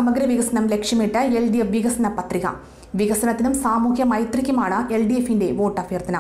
സമഗ്ര വികസനം ലക്ഷ്യമിട്ട് എൽ ഡി എഫ് വികസന പത്രിക വികസനത്തിനും സാമൂഹ്യ മൈത്രിക്കുമാണ് എൽ ഡി എഫിന്റെ വോട്ടഭ്യർത്ഥന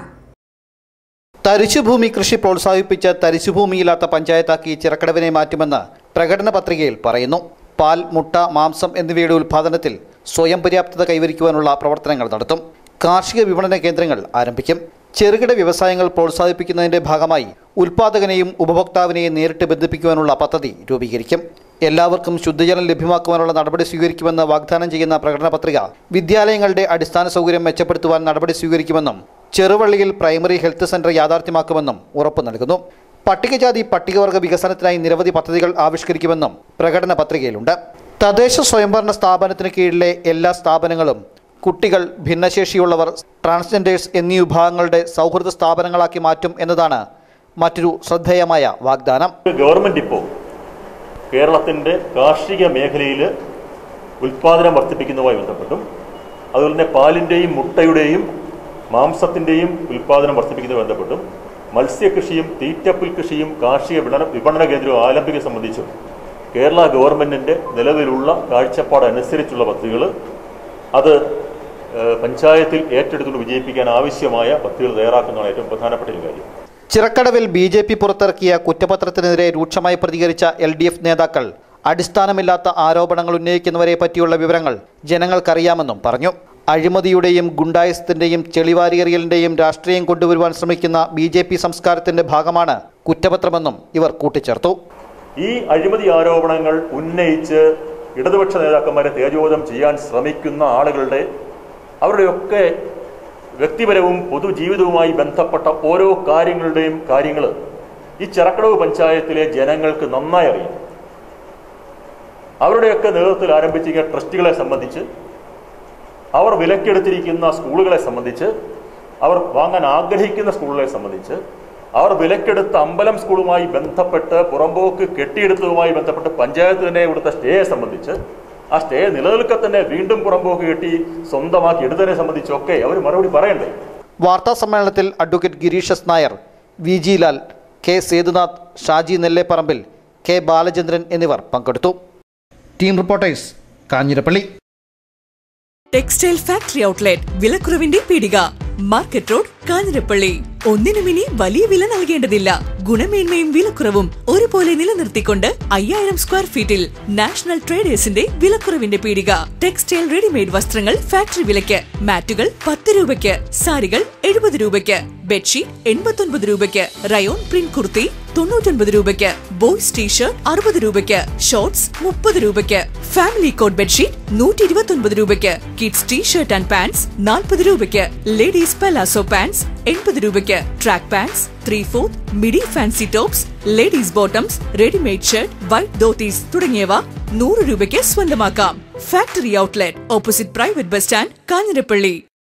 തരിശുഭൂമി കൃഷി പ്രോത്സാഹിപ്പിച്ച് തരിശുഭൂമിയില്ലാത്ത പഞ്ചായത്താക്കി ചിറക്കടവിനെ മാറ്റുമെന്ന് പ്രകടന പത്രികയിൽ പറയുന്നു പാൽ മുട്ട മാംസം എന്നിവയുടെ ഉൽപ്പാദനത്തിൽ സ്വയം പര്യാപ്തത കൈവരിക്കുവാനുള്ള പ്രവർത്തനങ്ങൾ നടത്തും കാർഷിക വിപണന കേന്ദ്രങ്ങൾ ആരംഭിക്കും ചെറുകിട വ്യവസായങ്ങൾ പ്രോത്സാഹിപ്പിക്കുന്നതിന്റെ ഭാഗമായി ഉൽപാദകനെയും ഉപഭോക്താവിനെയും നേരിട്ട് ബന്ധിപ്പിക്കുവാനുള്ള പദ്ധതി രൂപീകരിക്കും എല്ലാവർക്കും ശുദ്ധജലം ലഭ്യമാക്കുവാനുള്ള നടപടി സ്വീകരിക്കുമെന്ന് വാഗ്ദാനം ചെയ്യുന്ന പ്രകടന പത്രിക വിദ്യാലയങ്ങളുടെ അടിസ്ഥാന സൗകര്യം മെച്ചപ്പെടുത്തുവാൻ നടപടി സ്വീകരിക്കുമെന്നും ചെറുവള്ളിയിൽ പ്രൈമറി ഹെൽത്ത് സെന്റർ യാഥാർത്ഥ്യമാക്കുമെന്നും ഉറപ്പു നൽകുന്നു പട്ടികജാതി പട്ടികവർഗ വികസനത്തിനായി നിരവധി പദ്ധതികൾ ആവിഷ്കരിക്കുമെന്നും പ്രകടന പത്രികയിലുണ്ട് തദ്ദേശ സ്വയംഭരണ സ്ഥാപനത്തിന് കീഴിലെ എല്ലാ സ്ഥാപനങ്ങളും കുട്ടികൾ ഭിന്നശേഷിയുള്ളവർ ട്രാൻസ്ജെൻഡേഴ്സ് എന്നീ വിഭാഗങ്ങളുടെ സൗഹൃദ സ്ഥാപനങ്ങളാക്കി മാറ്റും എന്നതാണ് മറ്റൊരു ശ്രദ്ധേയമായ വാഗ്ദാനം ഗവൺമെൻറ് ഇപ്പോൾ കേരളത്തിൻ്റെ കാർഷിക മേഖലയിൽ ഉൽപ്പാദനം വർദ്ധിപ്പിക്കുന്നതുമായി ബന്ധപ്പെട്ടും അതുപോലെ തന്നെ പാലിൻ്റെയും മുട്ടയുടെയും മാംസത്തിൻ്റെയും ഉൽപ്പാദനം വർദ്ധിപ്പിക്കുന്നതുമായി ബന്ധപ്പെട്ടും മത്സ്യകൃഷിയും തീറ്റപ്പുൽ കൃഷിയും കാർഷിക വിപണന വിപണന കേന്ദ്രവും ആലംബിക സംബന്ധിച്ചും കേരള ഗവൺമെൻറ്റിൻ്റെ നിലവിലുള്ള കാഴ്ചപ്പാട് അനുസരിച്ചുള്ള പദ്ധതികൾ അത് ഏഹ്, പഞ്ചായത്തിൽ ഏറ്റെടുത്തുകൊണ്ട് വിജയിപ്പിക്കാൻ ആവശ്യമായ പദ്ധതികൾ തയ്യാറാക്കുന്നതാണ് ഏറ്റവും പ്രധാനപ്പെട്ട ഒരു കാര്യം ചിറക്കടവിൽ ബി ജെ പി പുറത്തിറക്കിയ കുറ്റപത്രത്തിനെതിരെ രൂക്ഷമായി പ്രതികരിച്ച എൽ ഡി എഫ് നേതാക്കൾ അടിസ്ഥാനമില്ലാത്ത ആരോപണങ്ങൾ ഉന്നയിക്കുന്നവരെ പറ്റിയുള്ള വിവരങ്ങൾ ജനങ്ങൾക്കറിയാമെന്നും പറഞ്ഞു അഴിമതിയുടെയും ഗുണ്ടായസത്തിന്റെയും ചെളിവാരിയെറിയലിന്റെയും രാഷ്ട്രീയം കൊണ്ടുവരുവാൻ ശ്രമിക്കുന്ന ബി ജെ പി സംസ്കാരത്തിന്റെ ഭാഗമാണ് കുറ്റപത്രമെന്നും ഇവർ കൂട്ടിച്ചേർത്തു ഈ അഴിമതി ആരോപണങ്ങൾ ഉന്നയിച്ച് ഇടതുപക്ഷ നേതാക്കന്മാരെ തേജോധം ചെയ്യാൻ ശ്രമിക്കുന്ന ആളുകളുടെ അവരുടെയൊക്കെ വ്യക്തിപരവും പൊതുജീവിതവുമായി ബന്ധപ്പെട്ട ഓരോ കാര്യങ്ങളുടെയും കാര്യങ്ങൾ ഈ ചിറക്കടവ് പഞ്ചായത്തിലെ ജനങ്ങൾക്ക് നന്നായി അറിയാം അവരുടെയൊക്കെ നേതൃത്വത്തിൽ ആരംഭിച്ചിരിക്കുന്ന ട്രസ്റ്റുകളെ സംബന്ധിച്ച് അവർ വിലക്കെടുത്തിരിക്കുന്ന സ്കൂളുകളെ സംബന്ധിച്ച് അവർ വാങ്ങാൻ ആഗ്രഹിക്കുന്ന സ്കൂളുകളെ സംബന്ധിച്ച് അവർ വിലക്കെടുത്ത അമ്പലം സ്കൂളുമായി ബന്ധപ്പെട്ട് പുറമ്പോക്ക് കെട്ടിയെടുത്തതുമായി ബന്ധപ്പെട്ട് പഞ്ചായത്ത് തന്നെ ഇവിടുത്തെ സ്റ്റേയെ സംബന്ധിച്ച് ആ സ്റ്റേ നിലനിൽക്കെ തന്നെ വീണ്ടും പുറമ്പോക്ക് കെട്ടി സ്വന്തമാക്കി എടുത്തതിനെ സംബന്ധിച്ചൊക്കെ അവർ മറുപടി പറയണ്ടേ വാർത്താ സമ്മേളനത്തിൽ advocate Girish S Nair V G Lal K Sethunath Shaji Nelleparambil K Balachandran എന്നിവർ പങ്കെടുത്തു team reporters Kanjirappally textile factory outlet വിലക്കുറവിന്റെ പീടിക മാർക്കറ്റ് റോഡ് കാഞ്ഞിരപ്പള്ളി ഒന്നിനും ഇനി വലിയ വില നൽകേണ്ടതില്ല ഗുണമേന്മയും വിലക്കുറവും ഒരുപോലെ നിലനിർത്തിക്കൊണ്ട് അയ്യായിരം സ്ക്വയർ ഫീറ്റിൽ നാഷണൽ ട്രേഡേഴ്സിന്റെ വിലക്കുറവിന്റെ പീടിക ടെക്സ്റ്റൈൽ റെഡിമെയ്ഡ് വസ്ത്രങ്ങൾ ഫാക്ടറി വിലയ്ക്ക് മാറ്റുകൾ പത്ത് രൂപയ്ക്ക് സാരികൾ എഴുപത് രൂപയ്ക്ക് ബെഡ്ഷീറ്റ് എൺപത്തൊൻപത് രൂപയ്ക്ക് റയോൺ പ്രിന്റ് കുർത്തി തൊണ്ണൂറ്റൊൻപത് രൂപയ്ക്ക് ബോയ്സ് ടീഷർട്ട് അറുപത് രൂപയ്ക്ക് ഷോർട്സ് മുപ്പത് രൂപയ്ക്ക് ഫാമിലി കോട്ട് ബെഡ്ഷീറ്റ് നൂറ്റി ഇരുപത്തൊൻപത് രൂപയ്ക്ക് കിഡ്സ് ടീഷർട്ട് ആൻഡ് പാൻസ് നാൽപ്പത് രൂപയ്ക്ക് ലേഡീസ് പലാസോ പാൻസ് എൺപത് രൂപയ്ക്ക് track pants three fourth midi fancy tops ladies bottoms readymade shirt white dhotis തുടങ്ങിയവ നൂറ് രൂപയ്ക്ക് സ്വന്തമാക്കാം factory outlet opposite private bus stand Kanjirappally